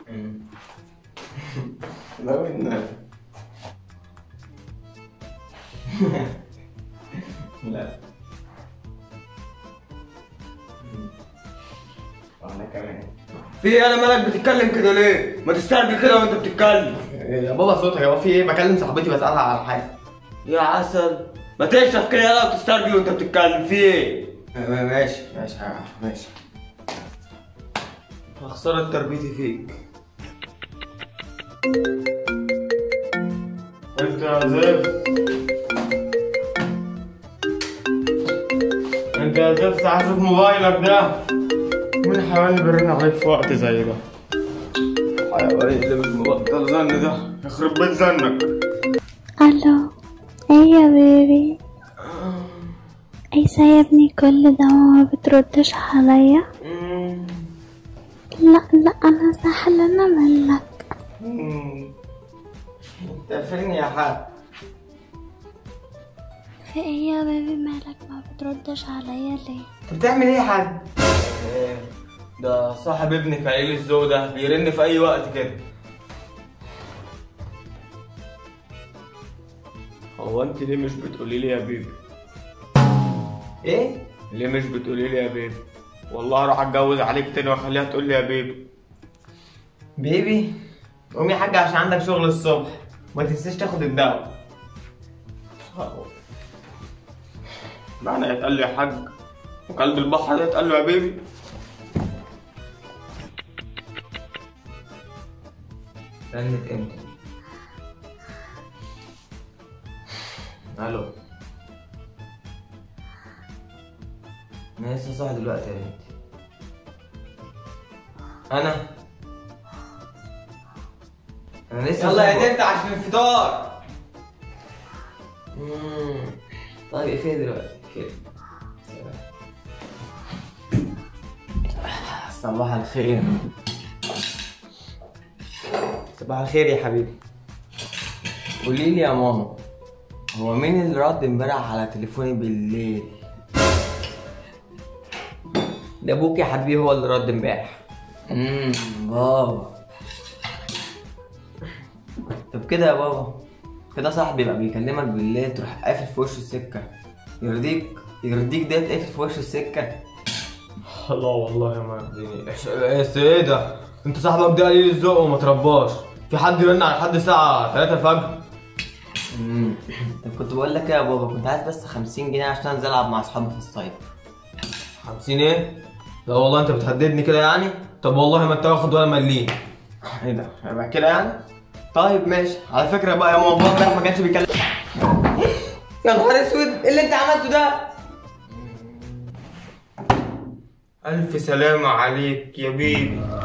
لا والنبي لا وانا كمان في ايه انا مالك بتتكلم كده ليه؟ ما تستعجل كده وانت بتتكلم يا بابا صوتك يا بابا في ايه بكلم صاحبتي بسألها على حاجة يا عسل ما تشرف كده يلا وتستعجل وانت بتتكلم في ايه؟ ماشي ماشي ماشي خسارة تربيتي فيك انت يا زفت انت يا زفت هشوف موبايلك ده مين الحيوان اللي بيرن عليك في وقت زي ده؟ حيوان اللي مش مبطل زن ده يخرب بيت زنك الو ايه يا بيبي ايه سايبني كل ده وما بتردش عليا لا لا انا زعلانه منك انت فين يا حاج؟ في ايه يا بيبي مالك ما بتردش عليا ليه انت بتعمل ايه يا حاج؟ ده صاحب ابنك عيل الذوق ده بيرن في اي وقت كده هو انت ليه مش بتقولي لي يا بيبي ايه؟ ليه مش بتقولي لي يا بيبي والله اروح اتجوز عليك تاني واخليها تقول لي يا بيبي بيبي قوم يا حاج عشان عندك شغل الصبح ما تنساش تاخد الدواء معنى يتقال لي يا حاج وقلب البحر ده يتقال له يا بيبي رنت امتى؟ الو انا لسه صاحي دلوقتي يا بنتي انا انا لسه يلا يا صاحي. تنت عشان الفطار مم. طيب اقفلي دلوقتي اقفلي سلام. صباح الخير صباح الخير يا حبيبي قولي لي يا ماما هو مين اللي رد امبارح على تليفوني بالليل ده ابوك يا حبيبي هو اللي رد امبارح امم بابا طب كده يا بابا كده صاحبي يبقى بيكلمك بالليل تروح قافل في وش السكة يرضيك يرضيك ده تقفل في وش السكة لا والله ما يرضيني ايش ايه ده انت صاحبك ده قليل الذوق وما ترباش في حد يرن على حد الساعة 3 الفجر امم طب كنت بقول لك ايه يا بابا كنت عايز بس 50 جنيه عشان انزل العب مع اصحابي في الصيف 50 ايه؟ لا والله انت بتهددني كده يعني؟ طب والله ما انت واخد ولا مليم ايه ده يبقى كده يعني طيب ماشي على فكرة بقى يا ماما بابا امبارح ما كانش بيكلم يا نهار اسود ايه اللي انت عملته ده؟ ألف سلامة عليك يا بيبي